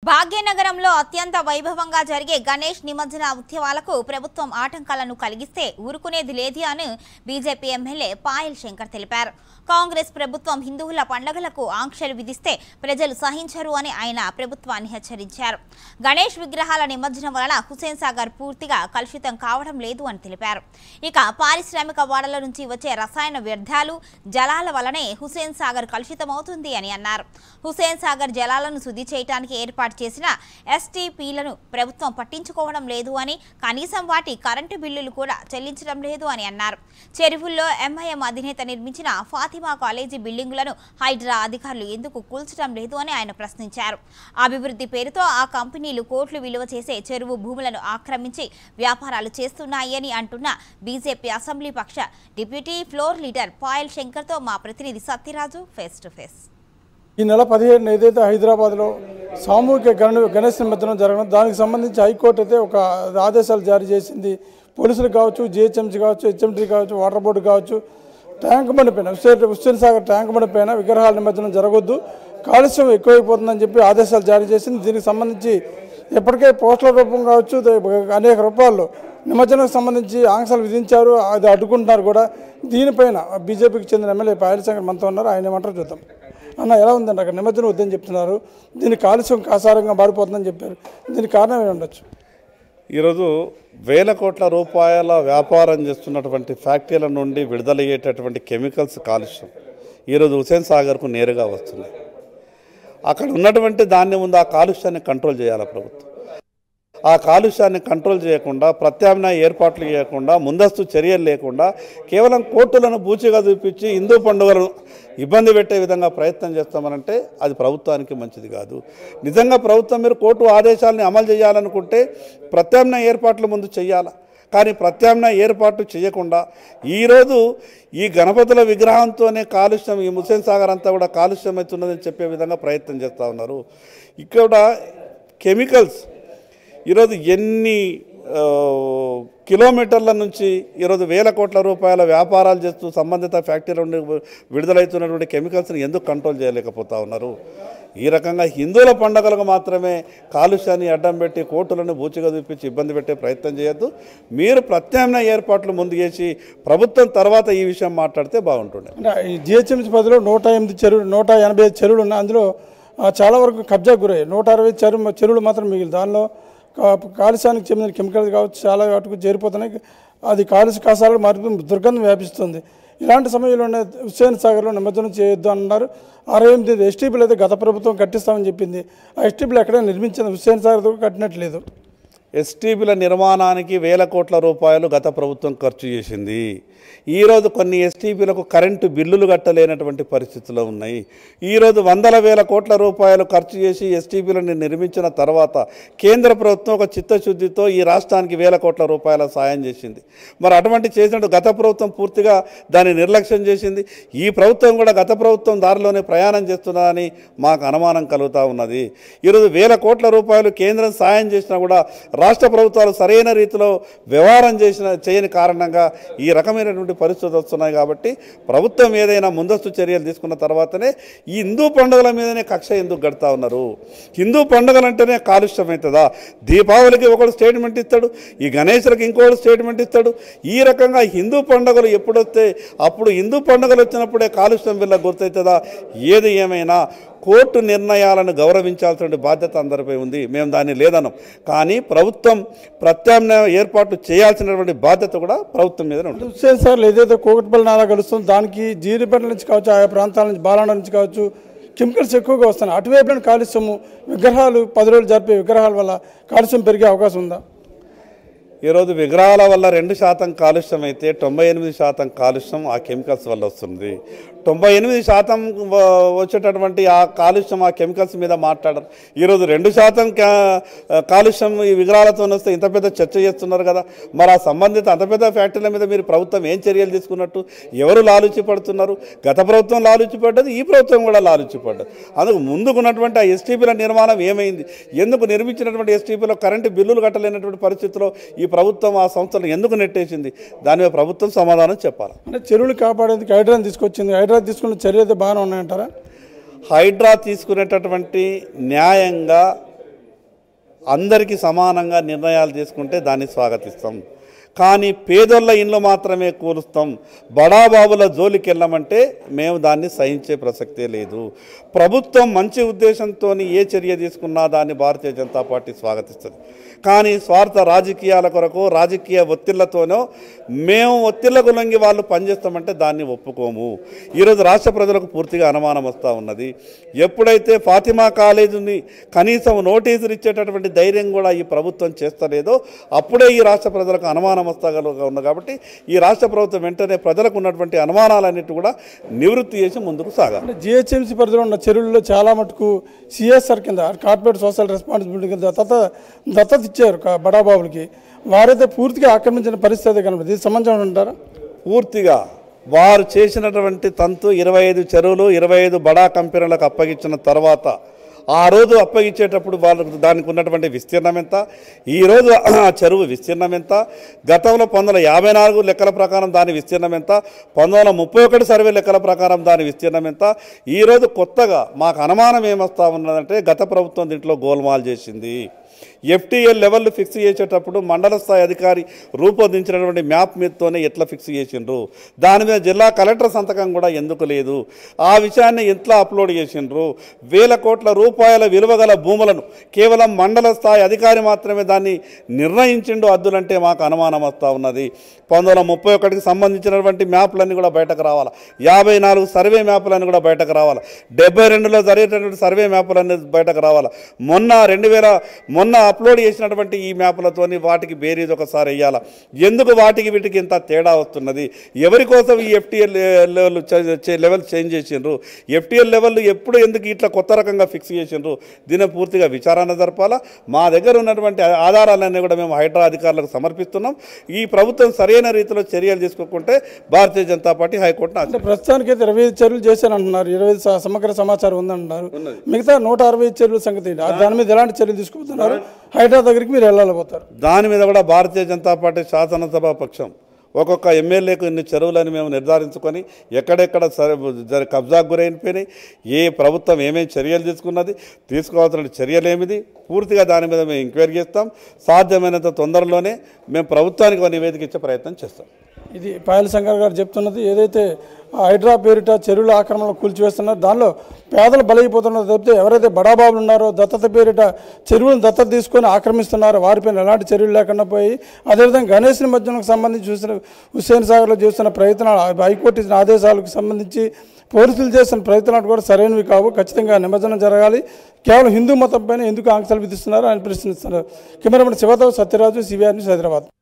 భాగ్యనగరంలో అత్యంత వైభవంగా జరిగే గణేష్ నిమజ్జన ఉత్సవాలకు ప్రభుత్వం ఆటంకాలను కలిగిస్తే ఊరుకునేది లేదు అని బీజేపీ ఎమ్మెల్యే పాయల్ శంకర్ తెలిపారు కాంగ్రెస్ ప్రభుత్వం హిందువుల పండుగలకు ఆంక్షలు విధిస్తే ప్రజలు సహించరు అని ఆయన ప్రభుత్వాన్ని హెచ్చరించారు గణేష్ విగ్రహాల నిమజ్జనం వలన హుసేన్ సాగర్ పూర్తిగా కలుషితం కావడం లేదు అని తెలిపారు ఇక పారిశ్రామిక వాడల నుంచి వచ్చే రసాయన వ్యర్థాలు జలాల వలనే హుసేన్ సాగర్ కలుషితమవుతుంది అని అన్నారు హుసేన్ సాగర్ జలాలను శుద్ధి చేయడానికి ఏర్పాటు చేసిన ఎస్టీపీలను ప్రభుత్వం పట్టించుకోవడం లేదు అని కనీసం వాటి కరెంటు బిల్లులు కూడా చెల్లించడం లేదు అని అన్నారు చెరువుల్లో ఎంఐఎం అధినేత నిర్మించిన ఫాతిమా కాలేజీ బిల్డింగులను హైడ్రా అధికారులు ఎందుకు కూల్చడం లేదు అని ఆయన ప్రశ్నించారు అభివృద్ధి పేరుతో ఆ కంపెనీలు కోట్లు విలువ చేసే చెరువు భూములను ఆక్రమించి వ్యాపారాలు చేస్తున్నాయని అంటున్న బీజేపీ అసెంబ్లీ పక్ష డిప్యూటీ ఫ్లోర్ లీడర్ పాయల్ శంకర్తో మా ప్రతినిధి సత్యరాజు ఫేస్ టు ఫేస్ ఈ నెల పదిహేడున ఏదైతే హైదరాబాద్లో సామూహిక గణ గణేష్ నిమజ్జనం జరగడం దానికి సంబంధించి హైకోర్టు అయితే ఒక ఆదేశాలు జారీ చేసింది పోలీసులు కావచ్చు జిహెచ్ఎంసీ కావచ్చు హెచ్ఎంటీ కావచ్చు వాటర్ బోర్డు కావచ్చు ట్యాంక్ బండి పైన హుస్సేన్ హుస్సేన్ సాగర్ ట్యాంక్ బండి పైన విగ్రహాల నిమజ్జనం జరగొద్దు కాలుష్యం ఎక్కువైపోతుందని చెప్పి ఆదేశాలు జారీ చేసింది దీనికి సంబంధించి ఇప్పటికే పోస్టల్ రూపం కావచ్చు దే- అనేక రూపాల్లో నిమజ్జనానికి సంబంధించి ఆంక్షలు విధించారు అది అడ్డుకుంటున్నారు కూడా దీనిపైన బీజేపీకి చెందిన ఎమ్మెల్యే పాయల్ శంకర్ మనతో ఉన్నారు ఆయన ఏమంటారు చూద్దాం అన్న ఎలా ఉందండి అక్కడ నిమజ్జనం వద్దని చెప్తున్నారు దీని కాలుష్యం కాసారంగా మారిపోతుందని చెప్పారు దీనికి కారణం ఏమి ఉండొచ్చు ఈరోజు వేల కోట్ల రూపాయల వ్యాపారం చేస్తున్నటువంటి ఫ్యాక్టరీల నుండి విడుదలయ్యేటటువంటి కెమికల్స్ కాలుష్యం ఈరోజు హుసేన్ సాగర్కు నేరుగా వస్తుంది అక్కడ ఉన్నటువంటి దాన్ని ముందు ఆ కాలుష్యాన్ని కంట్రోల్ చేయాలి ప్రభుత్వం ఆ కాలుష్యాన్ని కంట్రోల్ చేయకుండా ప్రత్యామ్నాయ ఏర్పాట్లు చేయకుండా ముందస్తు చర్యలు లేకుండా కేవలం కోర్టులను బూచిగా చూపించి హిందూ పండుగలను ఇబ్బంది పెట్టే విధంగా ప్రయత్నం చేస్తామనంటే అది ప్రభుత్వానికి మంచిది కాదు నిజంగా ప్రభుత్వం మీరు కోర్టు ఆదేశాలని అమలు చేయాలనుకుంటే ప్రత్యామ్నాయ ఏర్పాట్లు ముందు చేయాలా కానీ ప్రత్యామ్నాయ ఏర్పాటు చేయకుండా ఈరోజు ఈ గణపతుల విగ్రహంతోనే కాలుష్యం ఈ ముసేన్ సాగర్ అంతా కూడా కాలుష్యం అవుతున్నదని చెప్పే విధంగా ప్రయత్నం చేస్తూ ఉన్నారు ఇక్కడ కెమికల్స్ ఈరోజు ఎన్ని ఆ, కిలోమీటర్ల నుంచి ఈరోజు వేల కోట్ల రూపాయల వ్యాపారాలు చేస్తూ సంబంధిత ఫ్యాక్టరీల నుండి విడుదలవుతున్నటువంటి కెమికల్స్ని ఎందుకు కంట్రోల్ చేయలేకపోతా ఉన్నారు ఈ రకంగా హిందువుల పండుగలకు మాత్రమే కాలుష్యాన్ని అడ్డం పెట్టి కోర్టులను బూచిగా చూపించి ఇబ్బంది పెట్టే ప్రయత్నం చేయొద్దు మీరు ప్రత్యామ్నాయ ఏర్పాట్లు ముందు చేసి ప్రభుత్వం తర్వాత ఈ విషయం మాట్లాడితే బాగుంటుండే అంటే ఈ జిహెచ్ఎంసీ పరిధిలో నూట ఎనిమిది చెరువులు నూట ఎనభై ఐదు చెరువులు ఉన్నాయి అందులో ఆ, చాలా వరకు కబ్జా గురయ్యాయి నూట అరవై చెరువు చెరువులు మాత్రం మిగిలి దానిలో కా- కాలుష్యానికి చెందిన కెమికల్స్ కావచ్చు చాలా వాటికి చేరిపోతున్నాయి అది కాలుష్య కాసాలకు మారి దుర్గంధం వ్యాపిస్తుంది ఇలాంటి సమయంలోనే హుస్సేన్ సాగర్లో నిమజ్జనం చేయొద్దు అన్నారు అరవై ఎనిమిది ఎస్టీపీలు అయితే గత ప్రభుత్వం కట్టిస్తామని చెప్పింది ఆ ఎస్టీపీలు ఎక్కడైనా నిర్మించింది హుస్సేన్ సాగర్ కూడా కట్టినట్లేదు ఎస్టీబీల నిర్మాణానికి వేల కోట్ల రూపాయలు గత ప్రభుత్వం ఖర్చు చేసింది ఈరోజు కొన్ని ఎస్టీబీలకు కరెంటు బిల్లులు కట్టలేనటువంటి పరిస్థితులు ఉన్నాయి ఈరోజు వందల వేల కోట్ల రూపాయలు ఖర్చు చేసి ఎస్టీబీలను నిర్మించిన తర్వాత కేంద్ర ప్రభుత్వం ఒక చిత్తశుద్ధితో ఈ రాష్ట్రానికి వేల కోట్ల రూపాయల సాయం చేసింది మరి అటువంటి చేసినట్టు గత ప్రభుత్వం పూర్తిగా దాన్ని నిర్లక్ష్యం చేసింది ఈ ప్రభుత్వం కూడా గత ప్రభుత్వం దారిలోనే ప్రయాణం చేస్తున్నదని మాకు అనుమానం కలుగుతూ ఉన్నది ఈరోజు వేల కోట్ల రూపాయలు కేంద్రం సాయం చేసినా కూడా రాష్ట్ర ప్రభుత్వాలు సరైన రీతిలో వ్యవహారం చేసిన చేయని కారణంగా ఈ రకమైనటువంటి పరిస్థితులు వస్తున్నాయి కాబట్టి ప్రభుత్వం ఏదైనా ముందస్తు చర్యలు తీసుకున్న తర్వాతనే ఈ హిందూ పండుగల మీదనే కక్ష ఎందుకు గడతా ఉన్నారు హిందూ పండుగలు అంటేనే కాలుష్యం అవుతుందా దీపావళికి ఒకడు స్టేట్మెంట్ ఇస్తాడు ఈ గణేశులకు ఇంకోటి స్టేట్మెంట్ ఇస్తాడు ఈ రకంగా హిందూ పండుగలు ఎప్పుడు వస్తే అప్పుడు హిందూ పండుగలు వచ్చినప్పుడే కాలుష్యం వీళ్ళ గుర్తవుతుందా ఏది ఏమైనా కోర్టు నిర్ణయాలను గౌరవించాల్సిన బాధ్యత అందరిపై ఉంది మేము దాన్ని లేదనం కానీ ప్రభుత్వం ప్రత్యామ్నాయ ఏర్పాటు చేయాల్సినటువంటి బాధ్యత కూడా ప్రభుత్వం మీదనే ఉంటుంది హుస్సేన్ సార్లు ఏదైతే కోకటిపల్లి నాలా కలుస్తుందో దానికి జీడిపేట నుంచి కావచ్చు ఆయా ప్రాంతాల నుంచి బాలాండ నుంచి కావచ్చు కెమికల్స్ ఎక్కువగా వస్తున్నాయి అటువైపున కాలుష్యము విగ్రహాలు పది రోజులు జరిపే విగ్రహాల వల్ల కాలుష్యం పెరిగే అవకాశం ఉందా ఈరోజు విగ్రహాల వల్ల రెండు శాతం కాలుష్యం అయితే తొంభై ఎనిమిది శాతం కాలుష్యం ఆ కెమికల్స్ వల్ల వస్తుంది తొంభై ఎనిమిది శాతం వ- వచ్చేటటువంటి ఆ కాలుష్యం ఆ కెమికల్స్ మీద మాట్లాడరు ఈరోజు రెండు శాతం కా- కాలుష్యం ఈ విగ్రహాలతో వస్తే ఇంత పెద్ద చర్చ చేస్తున్నారు కదా మరి ఆ సంబంధిత అంత పెద్ద ఫ్యాక్టరీల మీద మీరు ప్రభుత్వం ఏం చర్యలు తీసుకున్నట్టు ఎవరు లాలుచి పడుతున్నారు గత ప్రభుత్వం లాలుచి పడ్డది ఈ ప్రభుత్వం కూడా లాలుచి పడ్డది అందుకు ముందుకున్నటువంటి ఆ ఎస్టీపీల నిర్మాణం ఏమైంది ఎందుకు నిర్మించినటువంటి ఎస్టీపీలో కరెంటు బిల్లులు కట్టలేనటువంటి పరిస్థితిలో ఈ ప్రభుత్వం ఆ సంస్థలు ఎందుకు నెట్టేసింది దాని మీద ప్రభుత్వం సమాధానం చెప్పాలి అంటే చెరువులు కాపాడేందుకు హైడ్రాన్ తీసుకొచ్చింది హైడ్రా తీసుకున్న చర్య అయితే బాగానే ఉన్నాయంటారా హైడ్రా తీసుకునేటటువంటి న్యాయంగా అందరికీ సమానంగా నిర్ణయాలు తీసుకుంటే దాన్ని స్వాగతిస్తాం కానీ పేదోళ్ళ ఇండ్లు మాత్రమే కూలుస్తాం బడాబాబుల జోలికి వెళ్ళమంటే మేము దాన్ని సహించే ప్రసక్తే లేదు ప్రభుత్వం మంచి ఉద్దేశంతో ఏ చర్య తీసుకున్నా దాన్ని భారతీయ జనతా పార్టీ స్వాగతిస్తుంది కానీ స్వార్థ రాజకీయాల కొరకు రాజకీయ ఒత్తిళ్లతోనో మేము ఒత్తిళ్లకు లొంగి వాళ్ళు పనిచేస్తామంటే దాన్ని ఒప్పుకోము ఈరోజు రాష్ట్ర ప్రజలకు పూర్తిగా అనుమానం వస్తూ ఉన్నది ఎప్పుడైతే ఫాతిమా కాలేజీని కనీసం నోటీసులు ఇచ్చేటటువంటి ధైర్యం కూడా ఈ ప్రభుత్వం చేస్తలేదో అప్పుడే ఈ రాష్ట్ర ప్రజలకు అనుమానం వస్తాగలుగా ఉంది కాబట్టి ఈ రాష్ట్ర ప్రభుత్వం వెంటనే ప్రజలకు ఉన్నటువంటి అనుమానాలన్నిటి కూడా నివృత్తి చేసి ముందుకు సాగాలి అంటే జిహెచ్ఎంసీ పరిధిలో ఉన్న చెరువుల్లో చాలా మటుకు సిఎస్ఆర్ కింద కార్పొరేట్ సోషల్ రెస్పాన్సిబిలిటీ కింద దత్తత దత్తత ఇచ్చారు కా- బడాబాబులకి వారైతే పూర్తిగా ఆక్రమించిన పరిస్థితి కనబడుతుంది ఇది సమంజసం అంటారా పూర్తిగా వారు చేసినటువంటి తంతు ఇరవై ఐదు చెరువులు ఇరవై ఐదు బడా కంపెనీలకు అప్పగించిన తర్వాత ఆ రోజు అప్పగించేటప్పుడు వాళ్ళకు దానికి ఉన్నటువంటి విస్తీర్ణం ఎంత ఈ రోజు ఆ చెరువు విస్తీర్ణం ఎంత గతంలో పంతొమ్మిది వందల యాభై నాలుగు లెక్కల ప్రకారం దాని విస్తీర్ణం ఎంత పంతొమ్మిది వందల ముప్పై ఒకటి సర్వే లెక్కల ప్రకారం దాని విస్తీర్ణం ఎంత ఈ రోజు కొత్తగా మాకు అనుమానం ఏమొస్తా ఉన్నదంటే గత ప్రభుత్వం దీంట్లో గోల్మాల్ చేసింది ఎఫ్టీఎల్ లెవెల్ ఫిక్స్ చేసేటప్పుడు మండల స్థాయి అధికారి రూపొందించినటువంటి మ్యాప్ మీదతోనే ఎట్లా ఫిక్స్ చేసిండ్రు దాని మీద జిల్లా కలెక్టర్ సంతకం కూడా ఎందుకు లేదు ఆ విషయాన్ని ఎట్లా అప్లోడ్ చేసిండ్రు వేల కోట్ల రూపాయల విలువ గల భూములను కేవలం మండల స్థాయి అధికారి మాత్రమే దాన్ని నిర్ణయించిండు అద్దులంటే మాకు అనుమానం వస్తూ ఉన్నది పంతొమ్మిది వందల ముప్పై ఒకటికి సంబంధించినటువంటి మ్యాప్లన్నీ కూడా బయటకు రావాలి యాభై నాలుగు సర్వే మ్యాప్లన్నీ కూడా బయటకు రావాలి డెబ్బై రెండులో జరిగేటటువంటి సర్వే మ్యాప్లన్నీ బయటకు రావాలి మొన్న రెండు వేల మొన్న అప్లోడ్ చేసినటువంటి ఈ మ్యాప్లతోని వాటికి బేరీజ్ ఒకసారి వేయాలి ఎందుకు వాటికి వీటికి ఇంత తేడా వస్తున్నది ఎవరి కోసం ఈ ఎఫ్టీఎల్ లెవెల్ లెవెల్ చేంజ్ చేసిండ్రు ఎఫ్టీఎల్ లెవెల్ ఎప్పుడు ఎందుకు ఇట్లా కొత్త రకంగా ఫిక్స్ చేసిండ్రు దీని పూర్తిగా విచారణ జరపాలా మా దగ్గర ఉన్నటువంటి ఆధారాలన్నీ కూడా మేము హైడ్రా అధికారులకు సమర్పిస్తున్నాం ఈ ప్రభుత్వం సరైన రీతిలో చర్యలు తీసుకోకుంటే భారతీయ జనతా పార్టీ హైకోర్టును అంటే ప్రస్తుతానికి అయితే ఇరవై ఐదు చెరువులు చేశారంటున్నారు ఇరవై ఐదు స- సమగ్ర సమాచారం ఉందంటున్నారు మిగతా నూట అరవై ఐదు చెరువుల సంగతి ఏంటి? ఆ దాని మీద ఎలాంటి చర్యలు తీసుకుంటున్నారు హైడ్రా దగ్గరికి మీరు వెళ్ళాలిపోతారు దాని మీద కూడా భారతీయ జనతా పార్టీ శాసనసభ పక్షం ఒక్కొక్క ఎమ్మెల్యేకు ఇన్ని చెరువులని మేము నిర్ధారించుకొని ఎక్కడెక్కడ సరే జరి- కబ్జాకు గురైపోయినాయి ఏ ప్రభుత్వం ఏమేమి చర్యలు తీసుకున్నది తీసుకోవాల్సిన చర్యలు ఏమిది పూర్తిగా దాని మీద మేము ఎంక్వైరీ చేస్తాం సాధ్యమైనంత తొందరలోనే మేము ప్రభుత్వానికి ఒక నివేదిక ఇచ్చే ప్రయత్నం చేస్తాం ఇది పాయల శంకర్ గారు చెప్తున్నది ఏదైతే ఆ హైడ్రా పేరిట చెరువుల ఆక్రమణలు కూల్చివేస్తున్నారో దానిలో పేదలు బలైపోతున్నారు తప్పితే ఎవరైతే బడాబాబులు ఉన్నారో దత్తత పేరిట చెరువులను దత్తత తీసుకొని ఆక్రమిస్తున్నారో వారిపైన ఎలాంటి చర్యలు లేకుండా పోయి అదేవిధంగా గణేష్ నిమజ్జనంకు సంబంధించి చూసిన హుస్సేన్ సాగర్లో చేస్తున్న ప్రయత్నాలు హైకోర్టు ఇచ్చిన ఆదేశాలకు సంబంధించి పోలీసులు చేస్తున్న ప్రయత్నాలు కూడా సరైనవి కావు ఖచ్చితంగా నిమజ్జనం జరగాలి కేవలం హిందూ మతం పైన ఎందుకు ఆంక్షలు విధిస్తున్నారు అని ప్రశ్నిస్తున్నారు కెమెరామెన్ శివతో సత్యరాజు సిబిఆర్ న్యూస్ హైదరాబాద్